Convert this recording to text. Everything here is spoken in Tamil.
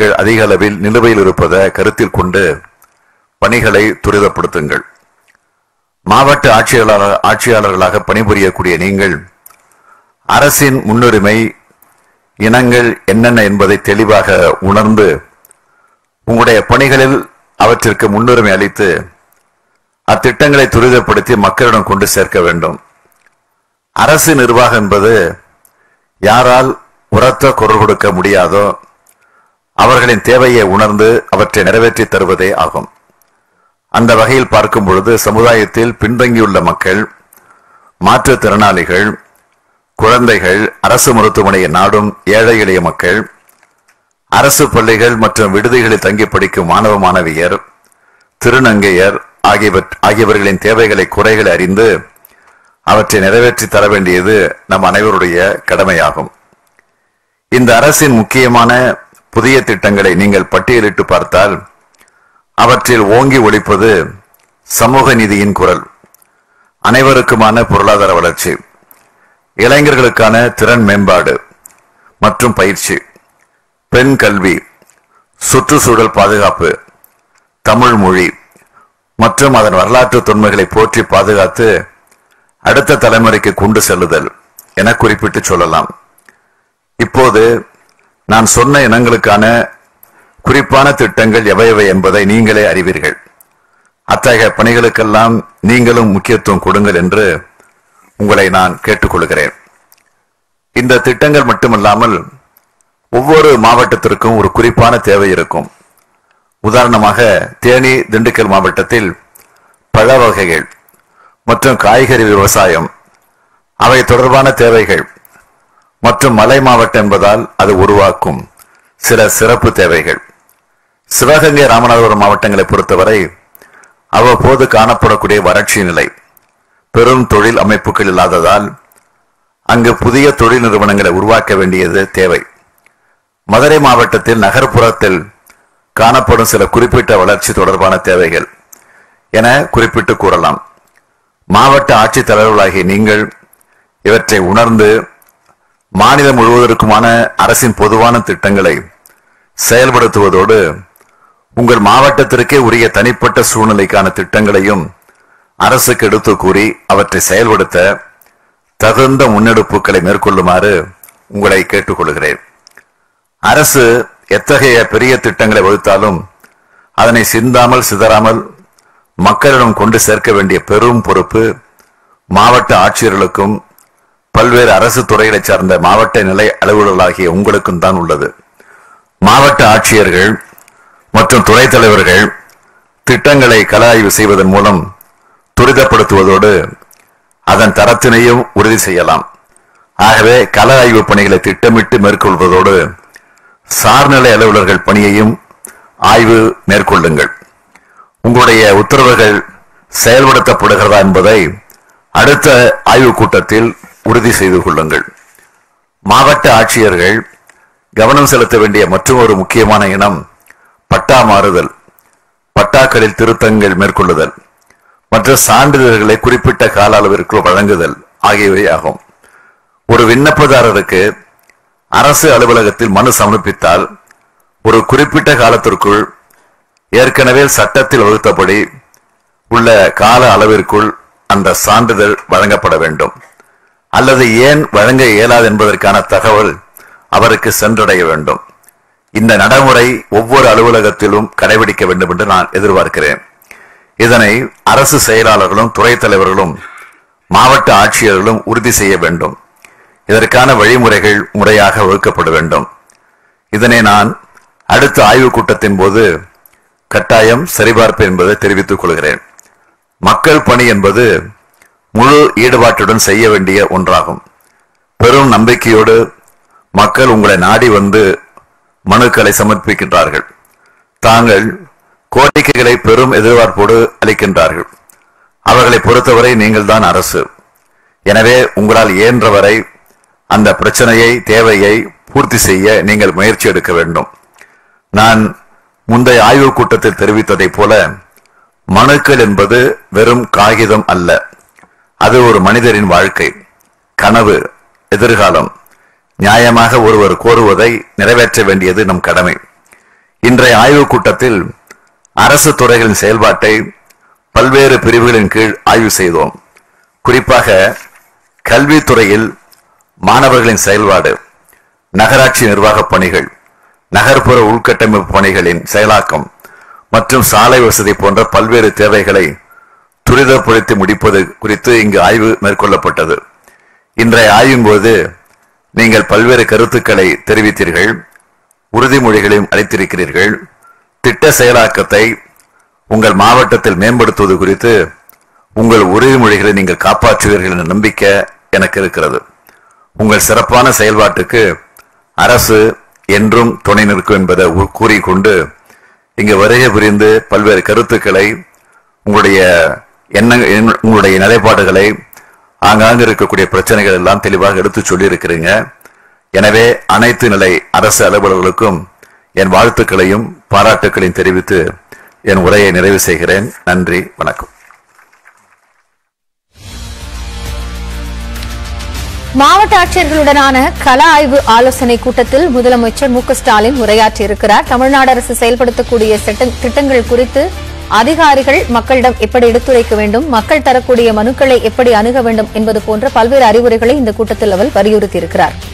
திட்டங்கள் அதிக அளவில் நிலுவையில் இருப்பதை கருத்தில் கொண்டு பணிகளை துரிதப்படுத்துங்கள் மாவட்ட ஆட்சியாளர் ஆட்சியாளர்களாக பணிபுரியக்கூடிய நீங்கள் அரசின் முன்னுரிமை இனங்கள் என்னென்ன என்பதை தெளிவாக உணர்ந்து உங்களுடைய பணிகளில் அவற்றிற்கு முன்னுரிமை அளித்து அத்திட்டங்களை துரிதப்படுத்தி மக்களிடம் கொண்டு சேர்க்க வேண்டும் அரசு நிர்வாகம் என்பது யாரால் உரத்த குரல் கொடுக்க முடியாதோ அவர்களின் தேவையை உணர்ந்து அவற்றை நிறைவேற்றி தருவதே ஆகும் அந்த வகையில் பார்க்கும் பொழுது சமுதாயத்தில் பின்தங்கியுள்ள மக்கள் மாற்றுத்திறனாளிகள் குழந்தைகள் அரசு மருத்துவமனையை நாடும் ஏழை எளிய மக்கள் அரசு பள்ளிகள் மற்றும் விடுதிகளில் தங்கி படிக்கும் மாணவ மாணவியர் திருநங்கையர் ஆகியவற் ஆகியவர்களின் தேவைகளை குறைகளை அறிந்து அவற்றை நிறைவேற்றி தர வேண்டியது நம் அனைவருடைய கடமையாகும் இந்த அரசின் முக்கியமான புதிய திட்டங்களை நீங்கள் பட்டியலிட்டு பார்த்தால் அவற்றில் ஓங்கி ஒழிப்பது சமூக நீதியின் குரல் அனைவருக்குமான பொருளாதார வளர்ச்சி இளைஞர்களுக்கான திறன் மேம்பாடு மற்றும் பயிற்சி பெண் கல்வி சுற்றுச்சூழல் பாதுகாப்பு தமிழ் மொழி மற்றும் அதன் வரலாற்று தொன்மைகளை போற்றி பாதுகாத்து அடுத்த தலைமுறைக்கு கொண்டு செல்லுதல் என குறிப்பிட்டு சொல்லலாம் இப்போது நான் சொன்ன இனங்களுக்கான குறிப்பான திட்டங்கள் எவையவை என்பதை நீங்களே அறிவீர்கள் அத்தகைய பணிகளுக்கெல்லாம் நீங்களும் முக்கியத்துவம் கொடுங்கள் என்று உங்களை நான் கேட்டுக்கொள்கிறேன் இந்த திட்டங்கள் மட்டுமல்லாமல் ஒவ்வொரு மாவட்டத்திற்கும் ஒரு குறிப்பான தேவை இருக்கும் உதாரணமாக தேனி திண்டுக்கல் மாவட்டத்தில் பழ வகைகள் மற்றும் காய்கறி விவசாயம் அவை தொடர்பான தேவைகள் மற்றும் மலை மாவட்டம் என்பதால் அது உருவாக்கும் சில சிறப்பு தேவைகள் சிவகங்கை ராமநாதபுரம் மாவட்டங்களை பொறுத்தவரை அவ்வப்போது காணப்படக்கூடிய வறட்சி நிலை பெரும் தொழில் அமைப்புகள் இல்லாததால் அங்கு புதிய தொழில் நிறுவனங்களை உருவாக்க வேண்டியது தேவை மதுரை மாவட்டத்தில் நகர்ப்புறத்தில் காணப்படும் சில குறிப்பிட்ட வளர்ச்சி தொடர்பான தேவைகள் என குறிப்பிட்டு கூறலாம் மாவட்ட ஆட்சித்தலைவர்களாகிய நீங்கள் இவற்றை உணர்ந்து மாநிலம் முழுவதற்குமான அரசின் பொதுவான திட்டங்களை செயல்படுத்துவதோடு உங்கள் மாவட்டத்திற்கே உரிய தனிப்பட்ட சூழ்நிலைக்கான திட்டங்களையும் அரசுக்கு எடுத்து கூறி அவற்றை செயல்படுத்த தகுந்த முன்னெடுப்புகளை மேற்கொள்ளுமாறு உங்களை கேட்டுக்கொள்கிறேன் அரசு எத்தகைய பெரிய திட்டங்களை வகுத்தாலும் அதனை சிந்தாமல் சிதறாமல் மக்களிடம் கொண்டு சேர்க்க வேண்டிய பெரும் பொறுப்பு மாவட்ட ஆட்சியர்களுக்கும் பல்வேறு அரசு துறைகளைச் சார்ந்த மாவட்ட நிலை அலுவலர்களாகிய உங்களுக்கும் தான் உள்ளது மாவட்ட ஆட்சியர்கள் மற்றும் துறைத் தலைவர்கள் திட்டங்களை கள ஆய்வு செய்வதன் மூலம் துரிதப்படுத்துவதோடு அதன் தரத்தினையும் உறுதி செய்யலாம் ஆகவே கள ஆய்வு பணிகளை திட்டமிட்டு மேற்கொள்வதோடு சார்நிலை அலுவலர்கள் பணியையும் ஆய்வு மேற்கொள்ளுங்கள் உங்களுடைய உத்தரவுகள் செயல்படுத்தப்படுகிறதா என்பதை அடுத்த ஆய்வுக் கூட்டத்தில் உறுதி செய்து கொள்ளுங்கள் மாவட்ட ஆட்சியர்கள் கவனம் செலுத்த வேண்டிய மற்றொரு முக்கியமான இனம் பட்டா மாறுதல் பட்டாக்களில் திருத்தங்கள் மேற்கொள்ளுதல் மற்ற சான்றிதழ்களை குறிப்பிட்ட கால அளவிற்குள் வழங்குதல் ஆகியவை ஆகும் ஒரு விண்ணப்பதாரருக்கு அரசு அலுவலகத்தில் மனு சமர்ப்பித்தால் ஒரு குறிப்பிட்ட காலத்திற்குள் ஏற்கனவே சட்டத்தில் வகுத்தபடி உள்ள கால அளவிற்குள் அந்த சான்றிதழ் வழங்கப்பட வேண்டும் அல்லது ஏன் வழங்க இயலாது என்பதற்கான தகவல் அவருக்கு சென்றடைய வேண்டும் இந்த நடைமுறை ஒவ்வொரு அலுவலகத்திலும் கடைபிடிக்க வேண்டும் என்று நான் எதிர்பார்க்கிறேன் இதனை அரசு செயலாளர்களும் துறை தலைவர்களும் மாவட்ட ஆட்சியர்களும் உறுதி செய்ய வேண்டும் இதற்கான வழிமுறைகள் முறையாக வகுக்கப்பட வேண்டும் இதனை நான் அடுத்த ஆய்வுக் கூட்டத்தின் போது கட்டாயம் சரிபார்ப்பு என்பதை தெரிவித்துக் கொள்கிறேன் மக்கள் பணி என்பது முழு ஈடுபாட்டுடன் செய்ய வேண்டிய ஒன்றாகும் பெரும் நம்பிக்கையோடு மக்கள் உங்களை நாடி வந்து மனுக்களை சமர்ப்பிக்கின்றார்கள் தாங்கள் கோரிக்கைகளை பெரும் எதிர்பார்ப்போடு அளிக்கின்றார்கள் அவர்களை பொறுத்தவரை நீங்கள் தான் அரசு எனவே உங்களால் இயன்றவரை அந்த பிரச்சனையை தேவையை பூர்த்தி செய்ய நீங்கள் முயற்சி எடுக்க வேண்டும் நான் முந்தைய ஆய்வுக் கூட்டத்தில் தெரிவித்ததைப் போல மனுக்கள் என்பது வெறும் காகிதம் அல்ல அது ஒரு மனிதரின் வாழ்க்கை கனவு எதிர்காலம் நியாயமாக ஒருவர் கோருவதை நிறைவேற்ற வேண்டியது நம் கடமை இன்றைய ஆய்வுக் கூட்டத்தில் அரசு துறைகளின் செயல்பாட்டை பல்வேறு பிரிவுகளின் கீழ் ஆய்வு செய்தோம் குறிப்பாக கல்வித்துறையில் மாணவர்களின் செயல்பாடு நகராட்சி நிர்வாகப் பணிகள் நகர்ப்புற உள்கட்டமைப்பு பணிகளின் செயலாக்கம் மற்றும் சாலை வசதி போன்ற பல்வேறு தேவைகளை துரிதப்படுத்தி முடிப்பது குறித்து இங்கு ஆய்வு மேற்கொள்ளப்பட்டது இன்றைய ஆய்வின் போது நீங்கள் பல்வேறு கருத்துக்களை தெரிவித்தீர்கள் உறுதிமொழிகளையும் அளித்திருக்கிறீர்கள் திட்ட செயலாக்கத்தை உங்கள் மாவட்டத்தில் மேம்படுத்துவது குறித்து உங்கள் உறுதிமொழிகளை நீங்கள் காப்பாற்றுவீர்கள் என்ற நம்பிக்கை எனக்கு இருக்கிறது உங்கள் சிறப்பான செயல்பாட்டுக்கு அரசு என்றும் துணை நிற்கும் என்பதை உ- கூறிக்கொண்டு இங்கு வருகை புரிந்து பல்வேறு கருத்துக்களை உங்களுடைய எண்ண எண்ண- உங்களுடைய நிலைப்பாடுகளை ஆங்காங்கு இருக்கக்கூடிய பிரச்சனைகள் எல்லாம் தெளிவாக எடுத்து சொல்லியிருக்கிறீங்க எனவே அனைத்து நிலை அரசு அலுவலர்களுக்கும் என் வாழ்த்துக்களையும் பாராட்டுக்களையும் தெரிவித்து என் உரையை நிறைவு செய்கிறேன் நன்றி வணக்கம் மாவட்ட ஆட்சியர்களுடனான கள ஆய்வு ஆலோசனை கூட்டத்தில் முதலமைச்சர் மு க ஸ்டாலின் உரையாற்றியிருக்கிறார் தமிழ்நாடு அரசு செயல்படுத்தக்கூடிய திட்ட- திட்டங்கள் குறித்து அதிகாரிகள் மக்களிடம் எப்படி எடுத்துரைக்க வேண்டும் மக்கள் தரக்கூடிய மனுக்களை எப்படி அணுக வேண்டும் என்பது போன்ற பல்வேறு அறிவுரைகளை இந்த கூட்டத்தில் அவர் வலியுறுத்தியிருக்கிறார்